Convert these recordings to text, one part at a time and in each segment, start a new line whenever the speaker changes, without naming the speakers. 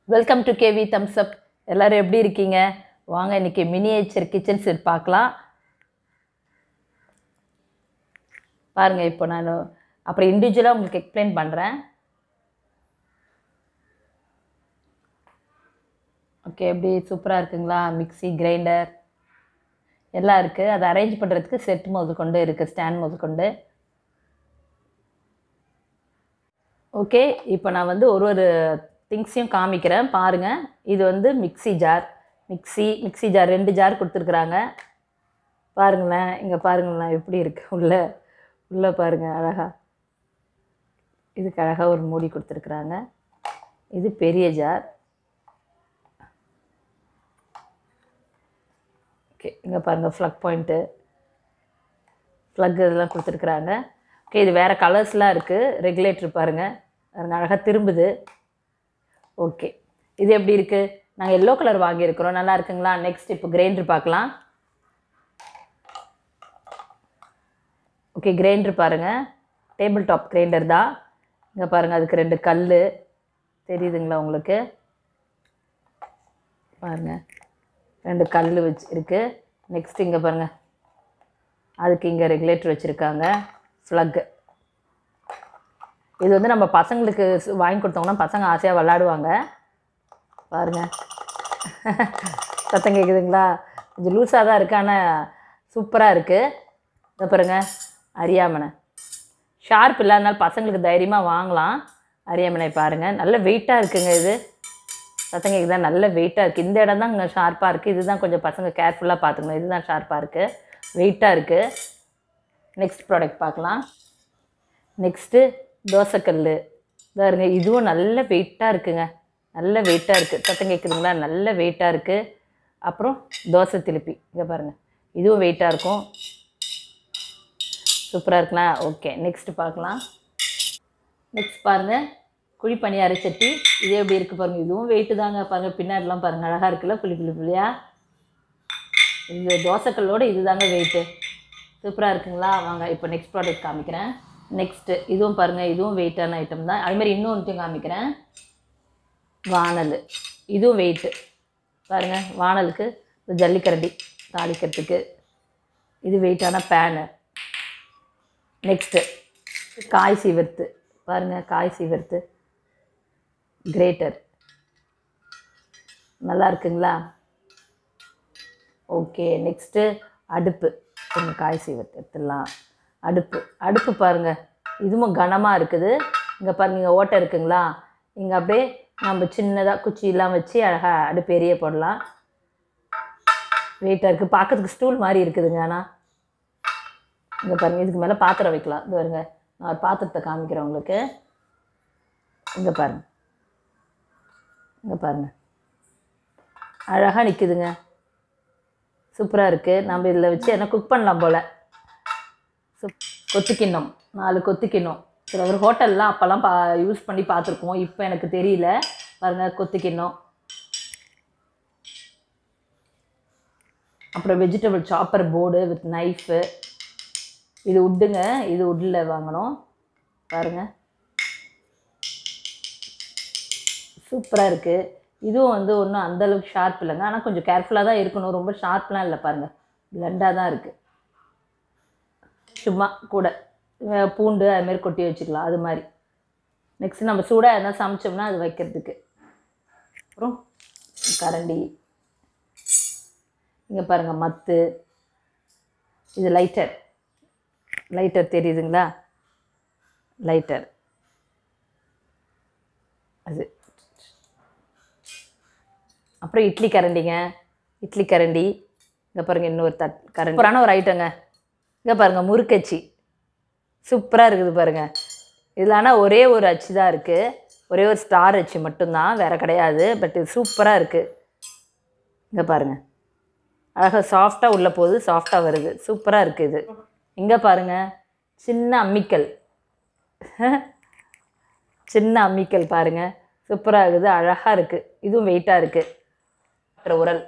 welcome to KV thumbs up எல்லோரும் எப்படி இருக்கீங்க வாங்க இன்னைக்கு மினியேச்சர் கிச்சன் செட் பார்க்கலாம் பாருங்கள் இப்போ நான் அப்புறம் இண்டிவிஜுவலாக உங்களுக்கு எக்ஸ்பிளைன் பண்ணுறேன் ஓகே எப்படி சூப்பராக இருக்குங்களா மிக்ஸி கிரைண்டர் எல்லாம் இருக்குது அதை அரேஞ்ச் பண்ணுறதுக்கு செட் முதல் கொண்டு இருக்குது ஸ்டாண்ட் முதல் கொண்டு ஓகே இப்போ நான் வந்து ஒரு ஒரு திங்ஸையும் காமிக்கிறேன் பாருங்கள் இது வந்து mixie jar mixie mixie jar ரெண்டு ஜார் கொடுத்துருக்குறாங்க பாருங்களேன் இங்கே பாருங்களேன் எப்படி இருக்கு உள்ளே உள்ளே பாருங்கள் அழகா இதுக்கு அழகாக ஒரு மூடி கொடுத்துருக்குறாங்க இது பெரிய ஜார் ஓகே இங்கே பாருங்கள் ஃப்ளக் பாயிண்ட்டு ப்ளக் இதெல்லாம் கொடுத்துருக்குறாங்க ஓகே இது வேறு கலர்ஸ்லாம் இருக்குது ரெகுலேட்டர் பாருங்கள் பாருங்க அழகாக திரும்புது ஓகே இது எப்படி இருக்குது நாங்கள் எல்லோ கலர் வாங்கியிருக்கிறோம் நல்லா இருக்குங்களா நெக்ஸ்ட் இப்போ கிரைண்டர் பார்க்கலாம் ஓகே கிரைண்டர் பாருங்கள் டேபிள் டாப் கிரைண்டர் தான் இங்கே பாருங்கள் அதுக்கு ரெண்டு கல் தெரியுதுங்களா உங்களுக்கு பாருங்கள் ரெண்டு கல் வச்சு இருக்குது நெக்ஸ்ட் இங்கே பாருங்கள் அதுக்கு இங்கே ரெகுலேட்டர் வச்சுருக்காங்க ஃப்ளக்கு இது வந்து நம்ம பசங்களுக்கு சு- வாங்கி கொடுத்தோம்னா பசங்க ஆசையாக விளாடுவாங்க பாருங்க சத்தம் கேட்குதுங்களா கொஞ்சம் லூஸாக தான் இருக்குது ஆனால் சூப்பராக இருக்குது இதை பாருங்க அரியாமனை ஷார்ப் இல்லாதனால பசங்களுக்கு தைரியமாக வாங்கலாம் அரியாமனை பாருங்கள் நல்ல வெயிட்டாக இருக்குங்க இது சத்தம் கேட்குதா நல்ல வெயிட்டாக இருக்குது இந்த இடம் தான் இங்கே ஷார்ப்பாக இருக்குது இதுதான் கொஞ்சம் பசங்க கேர்ஃபுல்லாக பார்த்துக்கணும் இதுதான் ஷார்ப்பாக இருக்குது வெயிட்டாக இருக்குது நெக்ஸ்ட் ப்ராடக்ட் பார்க்கலாம் நெக்ஸ்ட்டு தோசைக்கல் பாருங்க இதுவும் நல்ல வெயிட்டாக இருக்குங்க நல்ல வெயிட்டாக இருக்குது சத்தம் கேட்குதுங்களா நல்ல வெயிட்டாக இருக்குது அப்புறம் தோசை திருப்பி இங்கே பாருங்கள் இதுவும் வெயிட்டாக இருக்கும் சூப்பராக இருக்குங்களா ஓகே நெக்ஸ்ட் பார்க்கலாம் நெக்ஸ்ட் பாருங்கள் குழி பணியார சட்டி இது எப்படி இருக்குது பாருங்கள் இதுவும் வெயிட்டு தாங்க பாருங்கள் பின்னாடிலாம் பாருங்கள் அழகாக இருக்குல்ல புளி புளி புளியா இந்த தோசைக்கல்லோட இது தாங்க வெயிட்டு சூப்பராக இருக்குங்களா வாங்க இப்போ நெக்ஸ்ட் ப்ராடக்ட் காமிக்கிறேன் நெக்ஸ்ட்டு இதுவும் பாருங்கள் இதுவும் வெயிட்டான ஐட்டம் தான் அதே மாதிரி இன்னொன்றையும் காமிக்கிறேன் வானல் இதுவும் வெயிட்டு பாருங்கள் வானலுக்கு இந்த ஜல்லிக்கரண்டி தாளிக்கிறதுக்கு இது வெயிட்டான பேனு நெக்ஸ்ட்டு காய் சீவர்த்து பாருங்கள் காய் சீவர்த்து கிரேட்டர் நல்லா இருக்குங்களா ஓகே நெக்ஸ்ட்டு அடுப்பு கொஞ்சம் காய் சீவத்து எடுத்துடலாம் அடுப்பு அடுப்பு பாருங்கள் இதுவும் கனமாக இருக்குது இங்கே பாருங்க இங்கே ஓட்டை இருக்குங்களா இங்கே அப்படியே நம்ம சின்னதாக குச்சியெல்லாம் வச்சு அழகாக அடுப்பு எரிய போடலாம் வெயிட்டாக இருக்குது பார்க்கறதுக்கு ஸ்டூல் மாதிரி இருக்குதுங்க ஆனால் இங்கே பாருங்கள் இதுக்கு மேலே பாத்திரம் வைக்கலாம் இது பாருங்க நான் ஒரு பாத்திரத்தை காமிக்கிறேன் உங்களுக்கு இங்கே பாருங்க இங்கே பாருங்க அழகாக நிற்குதுங்க சூப்பராக இருக்குது நம்ம இதில் வச்சு என்ன குக் பண்ணலாம் போல் சுப் கொத்துக்கிண்ணம் நாலு கொத்துக்கிண்ணம் சில ஒரு ஹோட்டல்லாம் அப்போல்லாம் பா யூஸ் பண்ணி பார்த்துருக்கோம் இப்போ எனக்கு தெரியல பாருங்கள் கொத்துக்கிண்ணம் அப்புறம் vegetable chopper board with knife இது உட்டுங்க இது உட்டில் வாங்கணும் பாருங்கள் சூப்பராக இருக்குது இதுவும் வந்து ஒன்றும் அந்தளவுக்கு ஷார்ப் இல்லைங்க ஆனால் கொஞ்சம் கேர்ஃபுல்லாக தான் இருக்கணும் ரொம்ப ஷார்ப்லாம் இல்லை பாருங்கள் பிளண்டாக தான் இருக்குது சும்மா கூட அஹ் பூண்டு அது மாதிரி கொட்டி வச்சுக்கலாம் அது மாதிரி நெக்ஸ்ட் நம்ம சூடாக எதனா சமைச்சோம்னா அது வைக்கிறதுக்கு அப்புறம் கரண்டி இங்கே பாருங்கள் மத்து இது லைட்டர் லைட்டர் தெரியுதுங்களா லைட்டர் அது அப்புறம் இட்லி கரண்டிங்க இட்லி கரண்டி இங்கே பாருங்கள் இன்னொரு தட் கரண்டி சூப்பரான ஒரு ஐட்டங்க இங்கே பாருங்கள் முறுக்கச்சி சூப்பராக இருக்குது பாருங்கள் இதில் ஆனால் ஒரே ஒரு அச்சு தான் இருக்குது ஒரே ஒரு ஸ்டார் அச்சு மட்டும்தான் வேறு கிடையாது பட் இது சூப்பராக இருக்குது இங்கே பாருங்கள் அழகாக சாஃப்டாக உள்ளே போகுது சாஃப்டாக வருது சூப்பராக இருக்குது இது இங்கே பாருங்கள் சின்ன அம்மிக்கல் சின்ன அம்மிக்கல் பாருங்கள் சூப்பராக இருக்குது அழகாக இருக்குது இதுவும் வெயிட்டாக இருக்குது அப்புறம் உரல்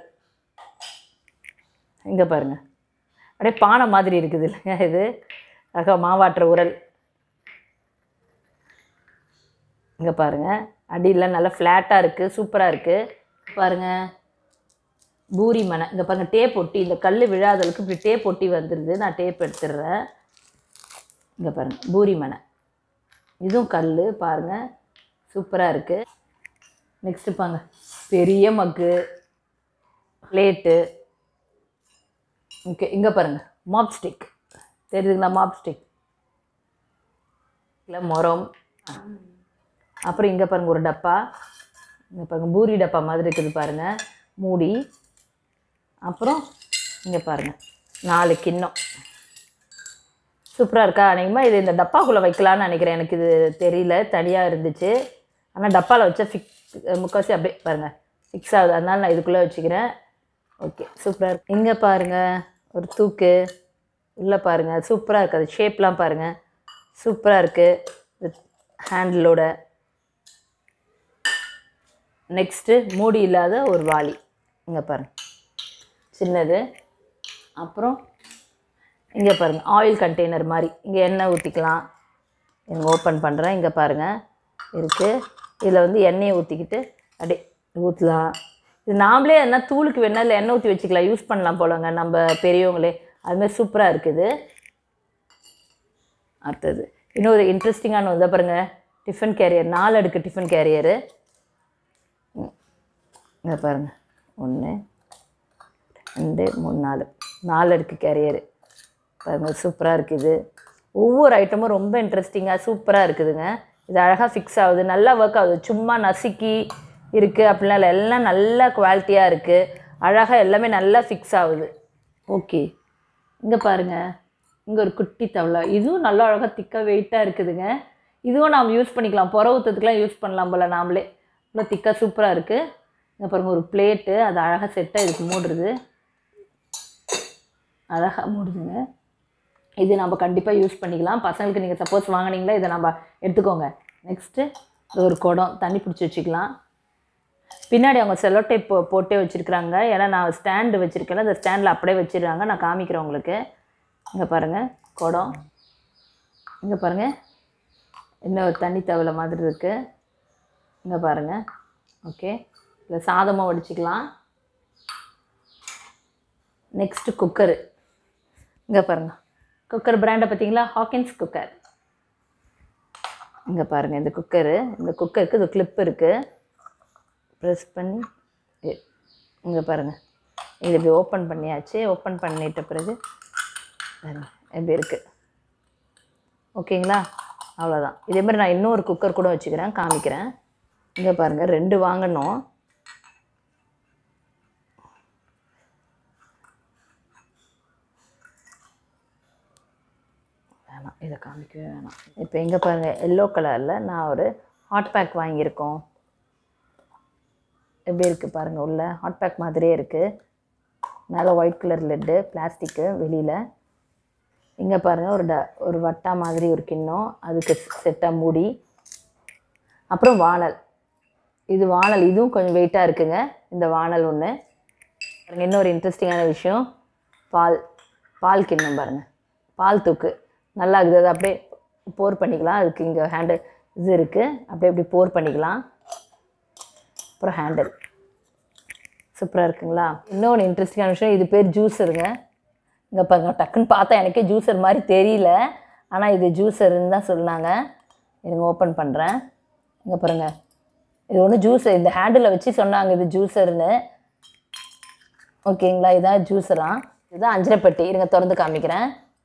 இங்கே பாருங்கள் அப்படியே பானை மாதிரி இருக்குது இல்லைங்க இது அழகாக மாவாட்டுற உரல் இங்கே பாருங்கள் அடியில் நல்லா ஃப்ளாட்டாக இருக்குது சூப்பராக இருக்குது பாருங்கள் பூரி மனை இங்கே பாருங்கள் டேப் ஒட்டி இந்த கல் விழாத அளவுக்கு இப்படி டேப் ஒட்டி வந்துடுது நான் டேப் எடுத்துடுறேன் இங்கே பாருங்கள் பூரி மனை இதுவும் கல் பாருங்கள் சூப்பராக இருக்குது நெக்ஸ்ட்டு பாங்க பெரிய மக்கு பிளேட்டு ஓகே இங்கே பாருங்கள் மாப் ஸ்டிக் தெரியுதுங்களா மாப் ஸ்டிக் இல்லை முறம் அப்புறம் இங்கே பாருங்கள் ஒரு டப்பா இங்கே பாருங்கள் பூரி டப்பா மாதிரி இருக்குது பாருங்கள் மூடி அப்புறம் இங்கே பாருங்கள் நாலு கிண்ணம் சூப்பராக இருக்கா அநேகமாக இது இந்த டப்பாக்குள்ளே வைக்கலான்னு நினைக்கிறேன் எனக்கு இது தெரியல தனியாக இருந்துச்சு ஆனால் டப்பாவில் வச்சா ஃபிக் முக்கால்வாசி அப்படியே பாருங்கள் ஃபிக்ஸ் ஆகுது அதனால நான் இதுக்குள்ளே வச்சுக்கிறேன் ஓகே சூப்பராக இருக்கு இங்கே பாருங்கள் ஒரு தூக்கு உள்ளே பாருங்கள் சூப்பராக இருக்குது அது ஷேப்லாம் பாருங்கள் சூப்பராக இருக்குது ஹேண்டிலோட நெக்ஸ்ட்டு மூடி இல்லாத ஒரு வாளி இங்கே பாருங்க சின்னது அப்புறம் இங்கே பாருங்கள் ஆயில் கண்டெய்னர் மாதிரி இங்கே எண்ணெய் ஊற்றிக்கலாம் இங்கே ஓப்பன் பண்ணுறேன் இங்கே பாருங்கள் இருக்குது இதில் வந்து எண்ணெயை ஊற்றிக்கிட்டு அப்படியே ஊற்றலாம் இது நாமளே என்ன தூளுக்கு வேணால் இல்லை எண்ணெய் ஊற்றி வச்சுக்கலாம் யூஸ் பண்ணலாம் போலங்க நம்ம பெரியவங்களே அதுமாதிரி சூப்பராக இருக்குது அடுத்தது இன்னொரு இன்ட்ரெஸ்டிங்கான இதை பாருங்கள் டிஃபன் கேரியர் நாலு அடுக்கு டிஃபன் கேரியரு இங்கே பாருங்கள் ஒன்று ரெண்டு மூணு நாலு நாலு அடுக்கு கேரியரு பாருங்கள் சூப்பராக இருக்குது ஒவ்வொரு ஐட்டமும் ரொம்ப இன்ட்ரெஸ்டிங்காக சூப்பராக இருக்குதுங்க இது அழகாக ஃபிக்ஸ் ஆகுது நல்லா ஒர்க் ஆகுது சும்மா நசுக்கி இருக்குது அப்படிலாம் இல்லை எல்லாம் நல்ல குவாலிட்டியாக இருக்குது அழகாக எல்லாமே நல்லா ஃபிக்ஸ் ஆகுது ஓகே இங்கே பாருங்கள் இங்கே ஒரு குட்டி தவளை இதுவும் நல்லா அழகாக திக்காக வெயிட்டாக இருக்குதுங்க இதுவும் நாம் யூஸ் பண்ணிக்கலாம் புற ஊற்றுறதுக்குலாம் யூஸ் பண்ணலாம் போல் நாமளே இவ்வளோ திக்காக சூப்பராக இருக்குது இங்கே பாருங்கள் ஒரு பிளேட்டு அது அழகாக செட்டாக இதுக்கு மூடுறது அழகாக மூடுதுங்க இது நம்ம கண்டிப்பாக யூஸ் பண்ணிக்கலாம் பசங்களுக்கு நீங்கள் சப்போஸ் வாங்குனீங்களா இதை நம்ம எடுத்துக்கோங்க நெக்ஸ்ட்டு இது ஒரு குடம் தண்ணி பிடிச்சி வச்சுக்கலாம் பின்னாடி அவங்க செல்லோ டேப் போ போட்டே வச்சுருக்குறாங்க ஏன்னா நான் ஸ்டாண்டு வச்சுருக்கேன் அந்த ஸ்டாண்டில் அப்படியே வச்சிடுறாங்க நான் காமிக்கிறேன் உங்களுக்கு இங்கே பாருங்கள் குடம் இங்கே பாருங்கள் இன்னும் ஒரு தண்ணி தவளை மாதிரி இருக்குது இங்கே பாருங்கள் ஓகே இதில் சாதமாக வடிச்சிக்கலாம் நெக்ஸ்ட்டு குக்கரு இங்கே பாருங்கள் குக்கர் பிராண்டை பார்த்தீங்களா ஹாக்கின்ஸ் குக்கர் இங்கே பாருங்கள் இந்த குக்கரு இந்த குக்கருக்கு இது கிளிப் இருக்குது ப்ரெஸ் பண்ணி இங்கே பாருங்கள் இது இப்படி ஓப்பன் பண்ணியாச்சு ஓப்பன் பண்ணிட்ட பிறகு பாருங்க எப்படி இருக்குது ஓகேங்களா அவ்வளோதான் இதே மாதிரி நான் இன்னொரு குக்கர் கூட வச்சுக்கிறேன் காமிக்கிறேன் இங்கே பாருங்கள் ரெண்டு வாங்கணும் வேணாம் இதை காமிக்கவே வேணாம் இப்போ எங்கே பாருங்கள் எல்லோ கலரில் நான் ஒரு ஹாட் பேக் வாங்கியிருக்கோம் எப்படி இருக்குது பாருங்கள் உள்ள ஹாட் பேக் மாதிரியே இருக்குது மேலே ஒயிட் கலர் லெட்டு பிளாஸ்டிக்கு வெளியில் இங்கே பாருங்கள் ஒரு ட ஒரு வட்டா மாதிரி ஒரு கிண்ணம் அதுக்கு செட்டாக மூடி அப்புறம் வானல் இது வானல் இதுவும் கொஞ்சம் வெயிட்டாக இருக்குங்க இந்த வானல் ஒன்று பாருங்கள் இன்னொரு இன்ட்ரெஸ்டிங்கான விஷயம் பால் பால் கிண்ணம் பாருங்கள் பால் தூக்கு நல்லா இருக்குது அதை அப்படியே போர் பண்ணிக்கலாம் அதுக்கு இங்கே ஹேண்டில் இது இருக்குது அப்படியே இப்படி போர் பண்ணிக்கலாம் அப்புறம் ஹேண்டில் சூப்பராக இருக்குங்களா இன்னொன்று இன்ட்ரெஸ்டிங்கான விஷயம் இது பேர் ஜூஸருங்க இங்கே பாருங்க டக்குன்னு பார்த்தா எனக்கே ஜூஸர் மாதிரி தெரியல ஆனால் இது ஜூஸருன்னு தான் சொன்னாங்க இருங்க ஓப்பன் பண்ணுறேன் இங்கே பாருங்கள் இது ஒன்று ஜூஸர் இந்த ஹேண்டில் வச்சு சொன்னாங்க இது ஜூஸர்னு ஓகேங்களா இதான் ஜூஸரா இதுதான் அஞ்சரை பெட்டி இருங்க திறந்து காமிக்கிறேன்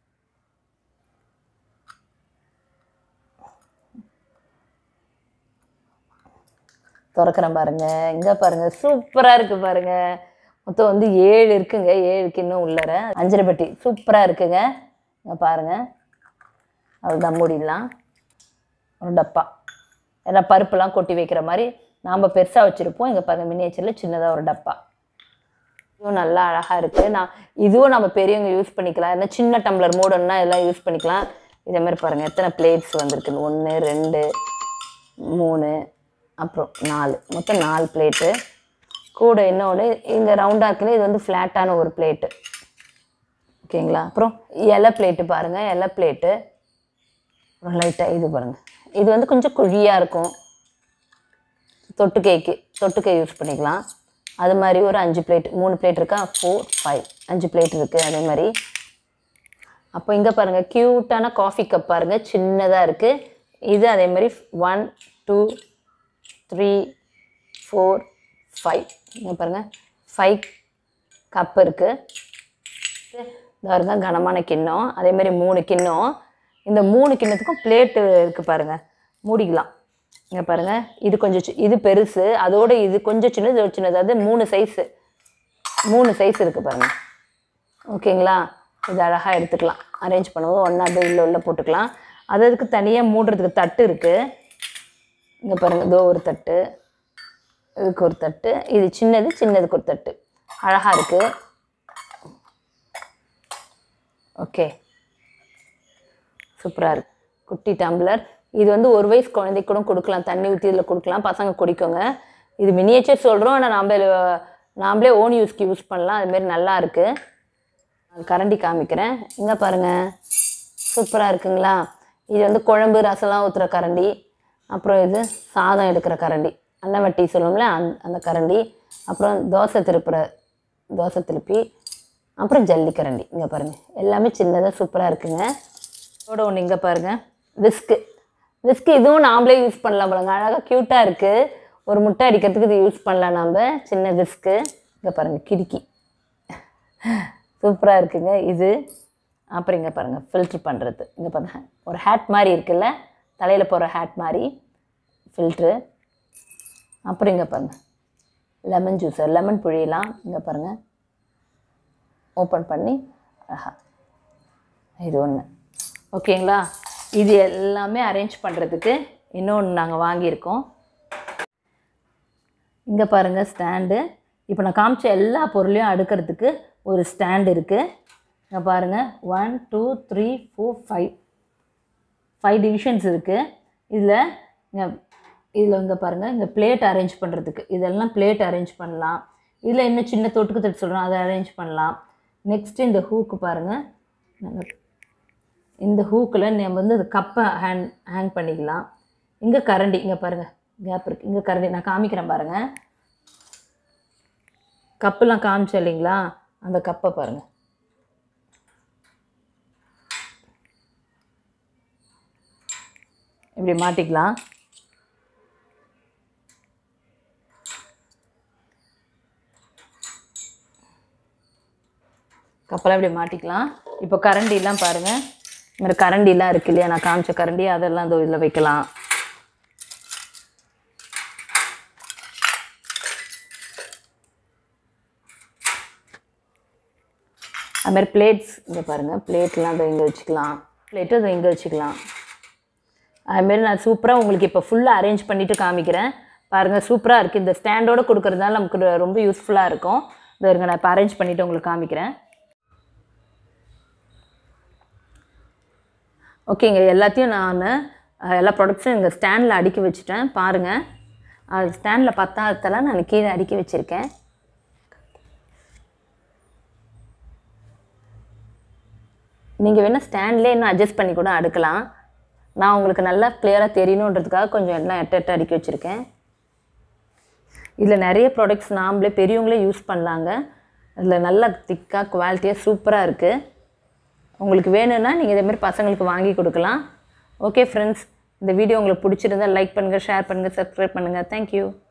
திறக்கிறேன் பாருங்க இங்கே பாருங்க சூப்பராக இருக்குது பாருங்க மொத்தம் வந்து ஏழு இருக்குங்க ஏழுக்கு இன்னும் உள்ளர அஞ்சரை பெட்டி சூப்பராக இருக்குங்க இங்கே பாருங்க அதுதான் மூடிடலாம் ஒரு டப்பா ஏன்னா பருப்புலாம் கொட்டி வைக்கிற மாதிரி நாம் பெருசாக வச்சுருப்போம் இங்கே பாருங்க மினியேச்சரில் சின்னதாக ஒரு டப்பா இதுவும் நல்லா அழகாக இருக்குது நான் இதுவும் நம்ம பெரியவங்க யூஸ் பண்ணிக்கலாம் ஏன்னா சின்ன டம்ளர் மூடன்னா எல்லாம் யூஸ் பண்ணிக்கலாம் இதே மாதிரி பாருங்கள் எத்தனை பிளேட்ஸ் வந்திருக்குன்னு ஒன்று ரெண்டு மூணு அப்புறம் நாலு மொத்தம் நாலு பிளேட்டு கூட இன்னொன்று இங்கே ரவுண்டாக இருக்குல்ல இது வந்து ஃப்ளாட்டான ஒரு பிளேட்டு ஓகேங்களா அப்புறம் இலை பிளேட்டு பாருங்கள் இலை பிளேட்டு அப்புறம் லைட்டாக இது பாருங்கள் இது வந்து கொஞ்சம் குழியாக இருக்கும்
தொட்டுக்கைக்கு தொட்டுக்கை யூஸ் பண்ணிக்கலாம் அது மாதிரி ஒரு அஞ்சு பிளேட் மூணு பிளேட் இருக்கா ஃபோர் ஃபைவ் அஞ்சு பிளேட் இருக்குது அதே மாதிரி அப்போ இங்கே பாருங்கள் க்யூட்டான காஃபி கப் பாருங்கள் சின்னதாக இருக்குது இது அதே மாதிரி one two three four five இங்கே பாருங்கள் ஃபைவ் கப் இருக்குது பாருங்க கனமான கிண்ணம் அதே மாதிரி மூணு கிண்ணம் இந்த மூணு கிண்ணத்துக்கும் பிளேட்டு இருக்குது பாருங்கள் மூடிக்கலாம் இங்கே பாருங்கள் இது கொஞ்சம் சி- இது பெருசு அதோட இது கொஞ்சம் சின்னது இது ஒரு சின்னது அது மூணு சைஸு மூணு சைஸ் இருக்குது பாருங்கள் ஓகேங்களா இது அழகாக எடுத்துக்கலாம் அரேஞ்ச் பண்ணுவோம் ஒன்றா அப்படியே உள்ள உள்ள போட்டுக்கலாம் அது அதுக்கு தனியாக மூடுறதுக்கு தட்டு இருக்குது இங்கே பாருங்கள் இதோ ஒரு தட்டு இதுக்கு ஒரு தட்டு இது சின்னது சின்னதுக்கு ஒரு தட்டு அழகாக இருக்குது ஓகே சூப்பராக இருக்கு குட்டி டம்ளர் இது வந்து ஒரு வயசு குழந்தைக்கு கூட கொடுக்கலாம் தண்ணி ஊற்றி இதில் கொடுக்கலாம் பசங்க குடிக்கோங்க இது மினியேச்சர் சொல்கிறோம் ஆனால் நாம நாமளே ஓன் யூஸ்க்கு யூஸ் பண்ணலாம் அதுமாரி நல்லா இருக்குது கரண்டி காமிக்கிறேன் இங்கே பாருங்கள் சூப்பராக இருக்குங்களா இது வந்து குழம்பு ரசம்லாம் ஊற்றுற கரண்டி அப்புறம் இது சாதம் எடுக்கிற கரண்டி அன்னவட்டி சொல்லுவோம்ல அந் அந்த கரண்டி அப்புறம் தோசை திருப்புற தோசை திருப்பி அப்புறம் ஜல்லி கரண்டி இங்கே பாருங்கள் எல்லாமே சின்னதாக சூப்பராக இருக்குங்க இதோட ஒன்று இங்கே பாருங்கள் விஸ்க்கு விஸ்க்கு இதுவும் நாமளே யூஸ் பண்ணலாம் பாருங்க அழகாக க்யூட்டாக இருக்குது ஒரு முட்டை அடிக்கிறதுக்கு இது யூஸ் பண்ணலாம் நாம் சின்ன விஸ்க்கு இங்கே பாருங்கள் கிடுக்கி சூப்பராக இருக்குங்க இது அப்புறம் இங்கே பாருங்கள் ஃபில்ட்ரு பண்ணுறது இங்கே பாருங்க ஒரு ஹேட் மாதிரி இருக்குல்ல தலையில் போடுற ஹேட் மாதிரி ஃபில்ட்ரு அப்புறம் இங்கே பாருங்கள் லெமன் ஜூஸர் லெமன் புழியலாம் இங்கே பாருங்கள் ஓப்பன் பண்ணி ஆஹா இது ஒன்று ஓகேங்களா இது எல்லாமே அரேஞ்ச் பண்ணுறதுக்கு இன்னொன்று நாங்கள் வாங்கியிருக்கோம் இங்கே பாருங்கள் ஸ்டாண்டு இப்போ நான் காமிச்ச எல்லா பொருளையும் அடுக்கிறதுக்கு ஒரு ஸ்டாண்ட் இருக்குது இங்கே பாருங்கள் one two three four five five divisions இருக்குது இதில் இங்கே இதில் இங்கே பாருங்கள் இங்கே பிளேட் அரேஞ்ச் பண்ணுறதுக்கு இதெல்லாம் பிளேட் அரேஞ்ச் பண்ணலாம் இதில் இன்னும் சின்ன தொட்டுக்கு தட்டு சொல்கிறோம் அதை அரேஞ்ச் பண்ணலாம் நெக்ஸ்ட்டு இந்த ஹூக்கு பாருங்கள் நாங்கள் இந்த ஹூக்கில் நம்ம வந்து அது கப்பை ஹேங் ஹேங் பண்ணிக்கலாம் இங்கே கரண்டி இங்கே பாருங்கள் கேப் இருக்குது இங்கே கரண்டி நான் காமிக்கிறேன் பாருங்கள் கப்புலாம் காமிச்சேன் இல்லைங்களா அந்த கப்பை பாருங்கள் இப்படி மாட்டிக்கலாம் கப்பெல்லாம் இப்படி மாட்டிக்கலாம் இப்போ கரண்டிலாம் பாருங்கள் இந்த மாதிரி கரண்டிலாம் இருக்கு இல்லையா நான் காமிச்ச கரண்டி அதெல்லாம் இதோ இதில் வைக்கலாம் அது மாதிரி பிளேட்ஸ் இங்கே பாருங்கள் பிளேட்லாம் இதோ இங்கே வச்சுக்கலாம் பிளேட்டு இதோ இங்கே வச்சுக்கலாம் அதுமாரி நான் சூப்பராக உங்களுக்கு இப்போ ஃபுல்லாக அரேஞ்ச் பண்ணிவிட்டு காமிக்கிறேன் பாருங்கள் சூப்பராக இருக்குது இந்த ஸ்டாண்டோடு கொடுக்குறதுனால நமக்கு ரொ- ரொம்ப யூஸ்ஃபுல்லாக இருக்கும் இதோ இருங்க நான் இப்போ அரேஞ்ச் பண்ணிவிட்டு உங்களுக்கு காமிக்கிறேன் ஓகேங்க எல்லாத்தையும் நான் அஹ், எல்லா ப்ராடக்ட்ஸும் எங்கள் ஸ்டாண்டில் அடுக்கி வச்சுட்டேன் பாருங்கள் அது ஸ்டாண்டில் பத்தாததெல்லாம் நான் கீழே அடுக்கி வச்சுருக்கேன் நீங்கள் வேணால் ஸ்டாண்ட்லேயே இன்னும் அட்ஜஸ்ட் பண்ணி கூட அடுக்கலாம் நான் உங்களுக்கு நல்லா கிளியராக தெரியணுன்றதுக்காக கொஞ்சம் எல்லாம் எட்ட எட்ட அடுக்கி வச்சுருக்கேன் இதில் நிறைய ப்ராடக்ட்ஸ் நாமளே பெரியவங்களே யூஸ் பண்ணலாங்க இதில் நல்லா திக்காக குவாலிட்டியாக சூப்பராக இருக்குது உங்களுக்கு வேணும்னா நீங்கள் இதேமாதிரி பசங்களுக்கு வாங்கி கொடுக்கலாம் ஓகே ஃப்ரெண்ட்ஸ் இந்த வீடியோ உங்களுக்கு பிடிச்சிருந்தா லைக் பண்ணுங்கள் ஷேர் பண்ணுங்கள் சப்ஸ்கிரைப் பண்ணுங்கள் தேங்க்யூ